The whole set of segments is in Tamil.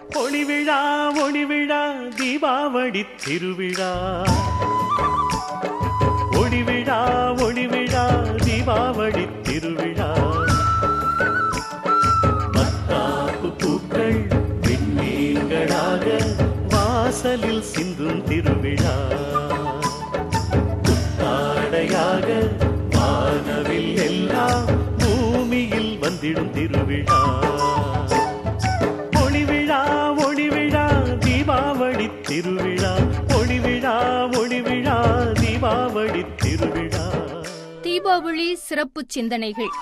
ஒளிவிழா ஒளிவிழா தீபாவளி திருவிழா ஒளிவிழா ஒளிவிழா தீபாவளி திருவிழா மத்தாப்பு பூக்கள் விண்ணீர்களாக வாசலில் சிந்தும் திருவிழா புத்தாடையாக வானவில் எல்லாம் பூமியில் வந்திடும் திருவிழா ஒளிவிழா ஒளிவிழா தீபாவளி திருவிழா ஒளிவிழா ஒளிவிழா தீபாவளி திருவிழா தீபாவளி சிறப்பு சிந்தனைகள்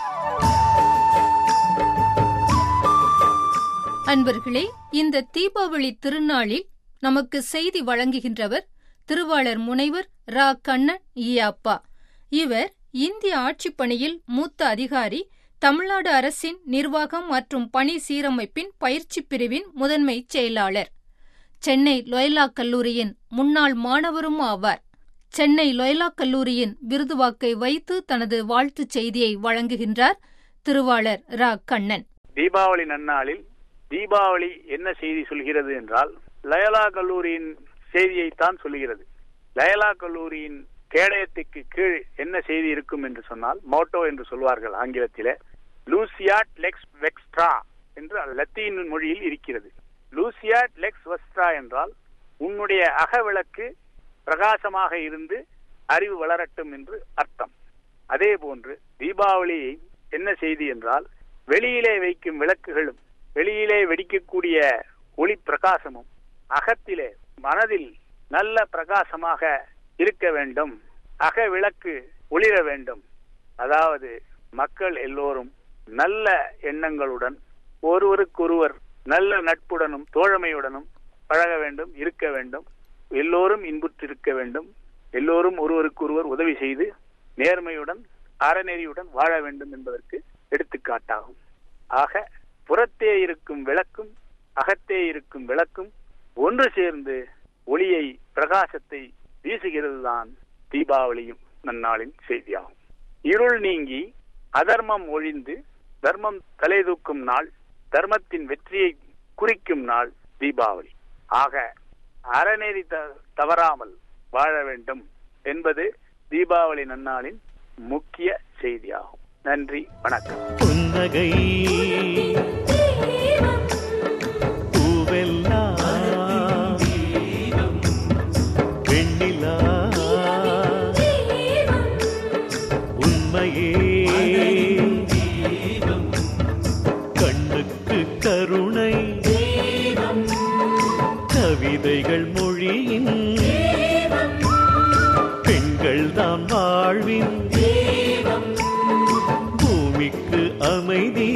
அன்பர்களே இந்த தீபாவளி திருநாளில் நமக்கு செய்தி வழங்குகின்றவர் திருவாளர் முனைவர் ரா கண்ணன் ஈயாப்பா இவர் இந்திய ஆட்சிப் பணியில் மூத்த அதிகாரி தமிழ்நாடு அரசின் நிர்வாகம் மற்றும் பணி சீரமைப்பின் பயிற்சி பிரிவின் முதன்மை செயலாளர் சென்னை லொயலா கல்லூரியின் முன்னாள் மாணவரும் ஆவார் சென்னை லொயலா கல்லூரியின் விருதுவாக்கை வைத்து தனது வாழ்த்துச் செய்தியை வழங்குகின்றார் திருவாளர் ரா கண்ணன் தீபாவளி நன்னாளில் தீபாவளி என்ன செய்தி சொல்கிறது என்றால் லயலா கல்லூரியின் செய்தியைத்தான் சொல்கிறது லயலா கல்லூரியின் கேடயத்துக்கு கீழ் என்ன செய்தி இருக்கும் என்று சொன்னால் மோட்டோ என்று சொல்வார்கள் ஆங்கிலத்திலே லூசியாட் லெக்ஸ் வெக்ஸ்ட்ரா என்று லத்தீன் மொழியில் இருக்கிறது லூசியாட் லெக்ஸ் வெக்ஸ்ட்ரா என்றால் உன்னுடைய அகவிளக்கு பிரகாசமாக இருந்து அறிவு வளரட்டும் என்று அர்த்தம் அதே போன்று தீபாவளி என்ன செய்தி என்றால் வெளியிலே வைக்கும் விளக்குகளும் வெளியிலே வெடிக்கக்கூடிய ஒளி பிரகாசமும் அகத்திலே மனதில் நல்ல பிரகாசமாக இருக்க வேண்டும் அக விளக்கு ஒளிர வேண்டும் அதாவது மக்கள் எல்லோரும் நல்ல எண்ணங்களுடன் ஒருவருக்கொருவர் நல்ல நட்புடனும் தோழமையுடனும் பழக வேண்டும் இருக்க வேண்டும் எல்லோரும் இன்புற்றிருக்க வேண்டும் எல்லோரும் ஒருவருக்கொருவர் உதவி செய்து நேர்மையுடன் அறநெறியுடன் வாழ வேண்டும் என்பதற்கு எடுத்துக்காட்டாகும் ஆக புறத்தே இருக்கும் விளக்கும் அகத்தே இருக்கும் விளக்கும் ஒன்று சேர்ந்து ஒளியை பிரகாசத்தை வீசுகிறது தான் தீபாவளியும் நன்னாளின் செய்தியாகும் இருள் நீங்கி அதர்மம் ஒழிந்து தர்மம் தலை தூக்கும் நாள் தர்மத்தின் வெற்றியை குறிக்கும் நாள் தீபாவளி ஆக அறநெறி த- தவறாமல் வாழ வேண்டும் என்பது தீபாவளி நன்னாளின் முக்கிய செய்தியாகும் நன்றி வணக்கம் புன்னகை பூவெல்லாம் வெண்ணிலா உண்மையே கண்ணுக்கு கருணை கவிதைகள் மொழியின் பெண்கள் தான் வாழ்வின் பூமிக்கு அமைதி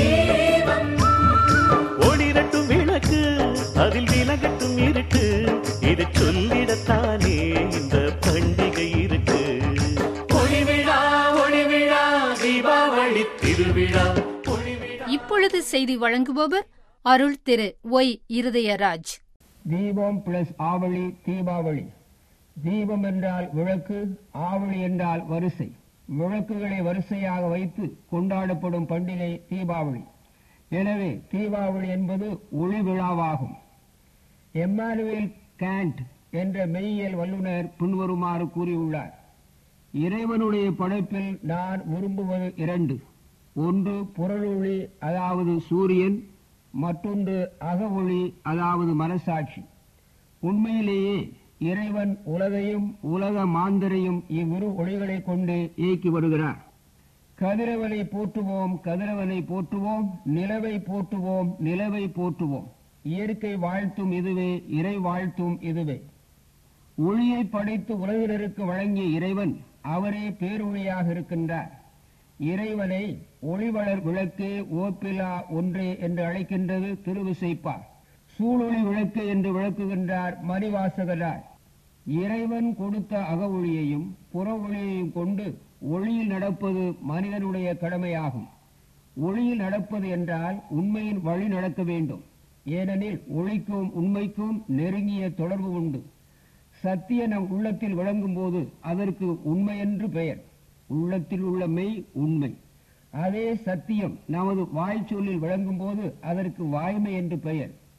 ஒளிரட்டும் விளக்கு அதில் விலகட்டும் இருட்டு இது சொல்லிடத்தானே இந்த பண்டிகை இருக்கு ஒளிவிழா ஒளிவிழா தீபாவளி திருவிழா ஒளிவிழா இப்பொழுது செய்தி வழங்குபவர் அருள் திரு ஒய் இருதயராஜ் தீபம் பிளஸ் ஆவளி தீபாவளி தீபம் என்றால் விளக்கு ஆவளி என்றால் வரிசை விளக்குகளை வரிசையாக வைத்து கொண்டாடப்படும் பண்டிகை தீபாவளி எனவே தீபாவளி என்பது ஒளி விழாவாகும் எம்மானுவேல் காண்ட் என்ற மெய்யியல் வல்லுனர் பின்வருமாறு கூறியுள்ளார் இறைவனுடைய படைப்பில் நான் விரும்புவது இரண்டு ஒன்று புறஒளி அதாவது சூரியன் மற்றொன்று அக ஒளி அதாவது மனசாட்சி உண்மையிலேயே இறைவன் உலகையும் உலக மாந்தரையும் இவ்விரு ஒளிகளைக் கொண்டு இயக்கி வருகிறார் கதிரவனை போற்றுவோம் கதிரவனை போற்றுவோம் நிலவை போற்றுவோம் நிலவை போற்றுவோம் இயற்கை வாழ்த்தும் இதுவே இறை வாழ்த்தும் இதுவே ஒளியை படைத்து உலகினருக்கு வழங்கிய இறைவன் அவரே பேரொளியாக இருக்கின்றார் இறைவனை ஒளிவளர் விளக்கு ஓப்பிலா ஒன்றே என்று அழைக்கின்றது திருவிசைப்பா சூழொளி விளக்கு என்று விளக்குகின்றார் மணிவாசகரார் இறைவன் கொடுத்த அக ஒளியையும் புற ஒளியையும் கொண்டு ஒளியில் நடப்பது மனிதனுடைய கடமையாகும் ஒளியில் நடப்பது என்றால் உண்மையின் வழி நடக்க வேண்டும் ஏனெனில் ஒளிக்கும் உண்மைக்கும் நெருங்கிய தொடர்பு உண்டு சத்திய நம் உள்ளத்தில் விளங்கும் போது அதற்கு உண்மை என்று பெயர் உள்ளத்தில் உள்ள மெய் உண்மை அதே சத்தியம் நமது வாய் சொல்லில் விளங்கும் போது அதற்கு வாய்மை என்று பெயர்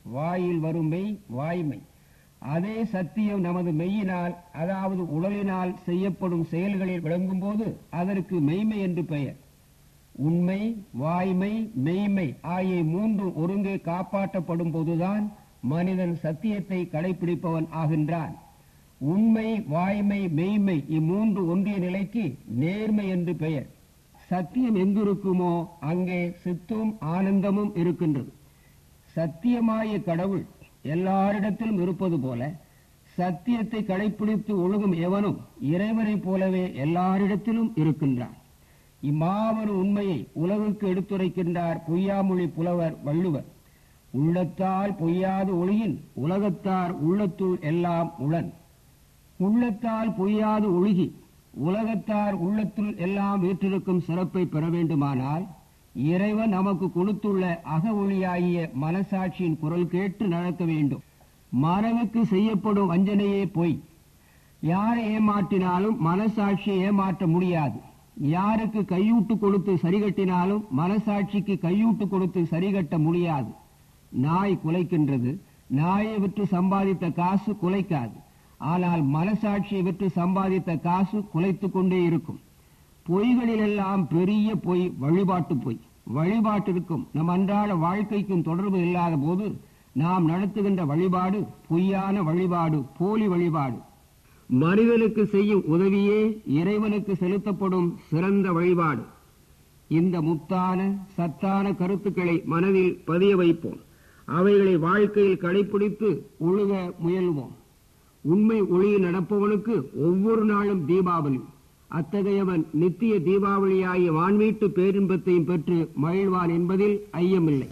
வாயில் வரும் மெய் வாய்மை அதே சத்தியம் நமது மெய்யினால் அதாவது உடலினால் செய்யப்படும் செயல்களில் விளங்கும் போது அதற்கு மெய்மை என்று பெயர் உண்மை வாய்மை மெய்மை ஆகிய மூன்று ஒருங்கே காப்பாற்றப்படும் போதுதான் மனிதன் சத்தியத்தை கடைபிடிப்பவன் ஆகின்றான் உண்மை வாய்மை மெய்மை இம்மூன்று ஒன்றிய நிலைக்கு நேர்மை என்று பெயர் சத்தியம் எங்கிருக்குமோ அங்கே சித்தும் ஆனந்தமும் இருக்கின்றது சத்தியமாய கடவுள் எல்லாரிடத்திலும் இருப்பது போல சத்தியத்தை கடைபிடித்து ஒழுகும் எவனும் இறைவனைப் போலவே எல்லாரிடத்திலும் இருக்கின்றான் இம்மாபெரும் உண்மையை உலகுக்கு எடுத்துரைக்கின்றார் பொய்யாமொழி புலவர் வள்ளுவர் உள்ளத்தால் பொய்யாது ஒளியின் உலகத்தார் உள்ளத்துள் எல்லாம் உளன் உள்ளத்தால் பொய்யாது ஒழுகி உலகத்தார் உள்ளத்துள் எல்லாம் வீற்றிருக்கும் சிறப்பை பெற வேண்டுமானால் இறைவன் நமக்கு கொடுத்துள்ள அக ஒளியாகிய மனசாட்சியின் குரல் கேட்டு நடக்க வேண்டும் மனதுக்கு செய்யப்படும் வஞ்சனையே பொய் யாரை ஏமாற்றினாலும் மனசாட்சியை ஏமாற்ற முடியாது யாருக்கு கையூட்டு கொடுத்து சரிகட்டினாலும் மனசாட்சிக்கு கையூட்டு கொடுத்து சரிகட்ட முடியாது நாய் குலைக்கின்றது நாயை விற்று சம்பாதித்த காசு குலைக்காது ஆனால் மனசாட்சியை விற்று சம்பாதித்த காசு குலைத்துக் கொண்டே இருக்கும் பொய்களிலெல்லாம் பெரிய பொய் வழிபாட்டு பொய் வழிபாட்டிற்கும் நம் அன்றாட வாழ்க்கைக்கும் தொடர்பு இல்லாத போது நாம் நடத்துகின்ற வழிபாடு பொய்யான வழிபாடு போலி வழிபாடு மனிதனுக்கு செய்யும் உதவியே இறைவனுக்கு செலுத்தப்படும் சிறந்த வழிபாடு இந்த முத்தான சத்தான கருத்துக்களை மனதில் பதிய வைப்போம் அவைகளை வாழ்க்கையில் கடைபிடித்து ஒழுக முயல்வோம் உண்மை ஒளியில் நடப்பவனுக்கு ஒவ்வொரு நாளும் தீபாவளி அத்தகையவன் நித்திய தீபாவளியாகிய வான்வீட்டு பேரின்பத்தையும் பெற்று மகிழ்வான் என்பதில் ஐயமில்லை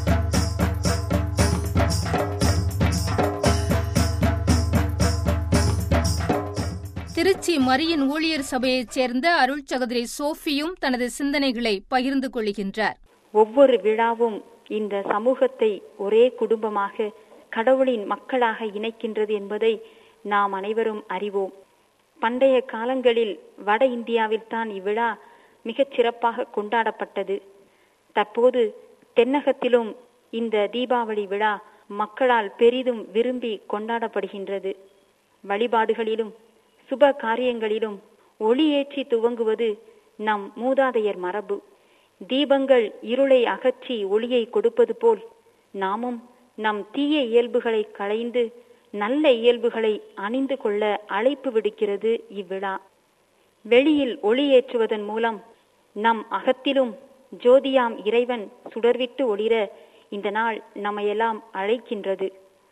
திருச்சி மரியின் ஊழியர் சபையைச் சேர்ந்த அருள் சகோதரி சோஃபியும் தனது சிந்தனைகளை பகிர்ந்து கொள்கின்றார் ஒவ்வொரு விழாவும் இந்த சமூகத்தை ஒரே குடும்பமாக கடவுளின் மக்களாக இணைக்கின்றது என்பதை நாம் அனைவரும் அறிவோம் பண்டைய காலங்களில் வட இந்தியாவில்தான் இவ்விழா மிகச் சிறப்பாக கொண்டாடப்பட்டது தற்போது தென்னகத்திலும் இந்த தீபாவளி விழா மக்களால் பெரிதும் விரும்பி கொண்டாடப்படுகின்றது வழிபாடுகளிலும் சுப காரியங்களிலும் ஒளியேற்றி துவங்குவது நம் மூதாதையர் மரபு தீபங்கள் இருளை அகற்றி ஒளியை கொடுப்பது போல் நாமும் நம் தீய இயல்புகளை களைந்து நல்ல இயல்புகளை அணிந்து கொள்ள அழைப்பு விடுக்கிறது இவ்விழா வெளியில் ஒளியேற்றுவதன் மூலம் நம் அகத்திலும் ஜோதியாம் இறைவன் சுடர்விட்டு ஒளிர இந்த நாள் நம்மையெல்லாம் அழைக்கின்றது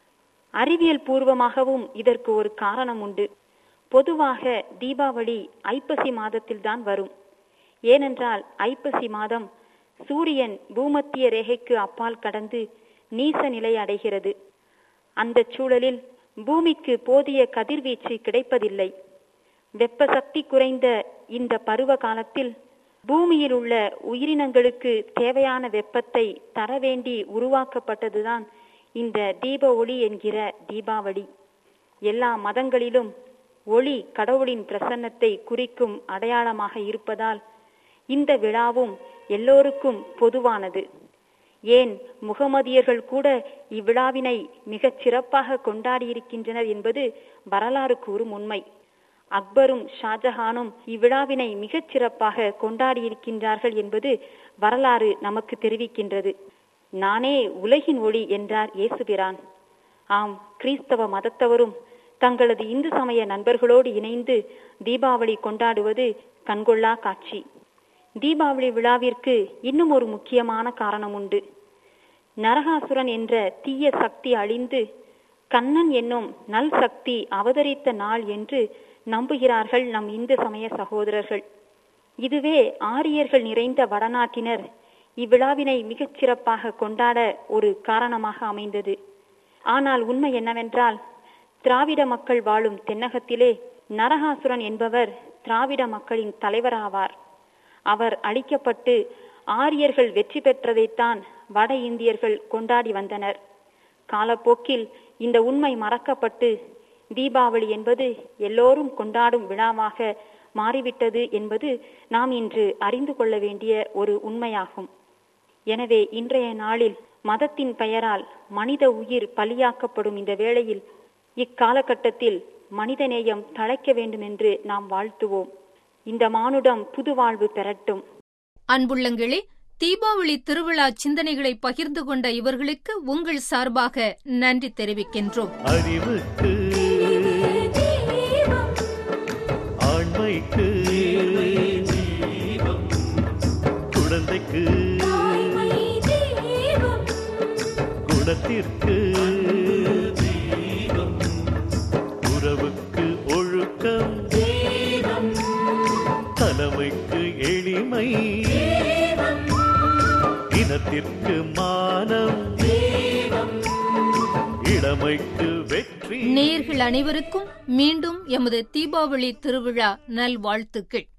அறிவியல் பூர்வமாகவும் இதற்கு ஒரு காரணம் உண்டு பொதுவாக தீபாவளி ஐப்பசி மாதத்தில்தான் வரும் ஏனென்றால் ஐப்பசி மாதம் சூரியன் பூமத்திய ரேகைக்கு அப்பால் கடந்து நீச நிலை அடைகிறது அந்த சூழலில் பூமிக்கு போதிய கதிர்வீச்சு கிடைப்பதில்லை வெப்ப சக்தி குறைந்த இந்த பருவ காலத்தில் பூமியில் உள்ள உயிரினங்களுக்கு தேவையான வெப்பத்தை தர வேண்டி உருவாக்கப்பட்டதுதான் இந்த தீப ஒளி என்கிற தீபாவளி எல்லா மதங்களிலும் ஒளி கடவுளின் பிரசன்னத்தை குறிக்கும் அடையாளமாக இருப்பதால் இந்த விழாவும் எல்லோருக்கும் பொதுவானது ஏன் முகமதியர்கள் கூட இவ்விழாவினை மிகச் சிறப்பாக கொண்டாடியிருக்கின்றனர் என்பது வரலாறு கூறும் உண்மை அக்பரும் ஷாஜஹானும் இவ்விழாவினை மிகச் சிறப்பாக கொண்டாடியிருக்கின்றார்கள் என்பது வரலாறு நமக்கு தெரிவிக்கின்றது நானே உலகின் ஒளி என்றார் இயேசுபிரான் ஆம் கிறிஸ்தவ மதத்தவரும் தங்களது இந்து சமய நண்பர்களோடு இணைந்து தீபாவளி கொண்டாடுவது கண்கொள்ளா காட்சி தீபாவளி விழாவிற்கு இன்னும் ஒரு முக்கியமான காரணம் உண்டு நரகாசுரன் என்ற தீய சக்தி அழிந்து கண்ணன் என்னும் நல் சக்தி அவதரித்த நாள் என்று நம்புகிறார்கள் நம் இந்து சமய சகோதரர்கள் இதுவே ஆரியர்கள் நிறைந்த வடநாட்டினர் இவ்விழாவினை மிகச் சிறப்பாக கொண்டாட ஒரு காரணமாக அமைந்தது ஆனால் உண்மை என்னவென்றால் திராவிட மக்கள் வாழும் தென்னகத்திலே நரகாசுரன் என்பவர் திராவிட மக்களின் தலைவராவார் அவர் அழிக்கப்பட்டு ஆரியர்கள் வெற்றி பெற்றதைத்தான் வட இந்தியர்கள் கொண்டாடி வந்தனர் காலப்போக்கில் இந்த உண்மை மறக்கப்பட்டு தீபாவளி என்பது எல்லோரும் கொண்டாடும் விழாவாக மாறிவிட்டது என்பது நாம் இன்று அறிந்து கொள்ள வேண்டிய ஒரு உண்மையாகும் எனவே இன்றைய நாளில் மதத்தின் பெயரால் மனித உயிர் பலியாக்கப்படும் இந்த வேளையில் இக்காலகட்டத்தில் மனிதநேயம் தழைக்க வேண்டும் என்று நாம் வாழ்த்துவோம் இந்த மானுடம் புது வாழ்வு பெறட்டும் அன்புள்ளங்களே தீபாவளி திருவிழா சிந்தனைகளை பகிர்ந்து கொண்ட இவர்களுக்கு உங்கள் சார்பாக நன்றி தெரிவிக்கின்றோம் அறிவுக்கு ஆண்மைக்கு குழந்தைக்கு குணத்திற்கு உறவுக்கு ஒழுக்கம் தலைமைக்கு எளிமை இனத்திற்கு மானம் இளமைக்கு வெற்றி நேயர்கள் அனைவருக்கும் மீண்டும் எமது தீபாவளி திருவிழா நல்வாழ்த்துக்கள்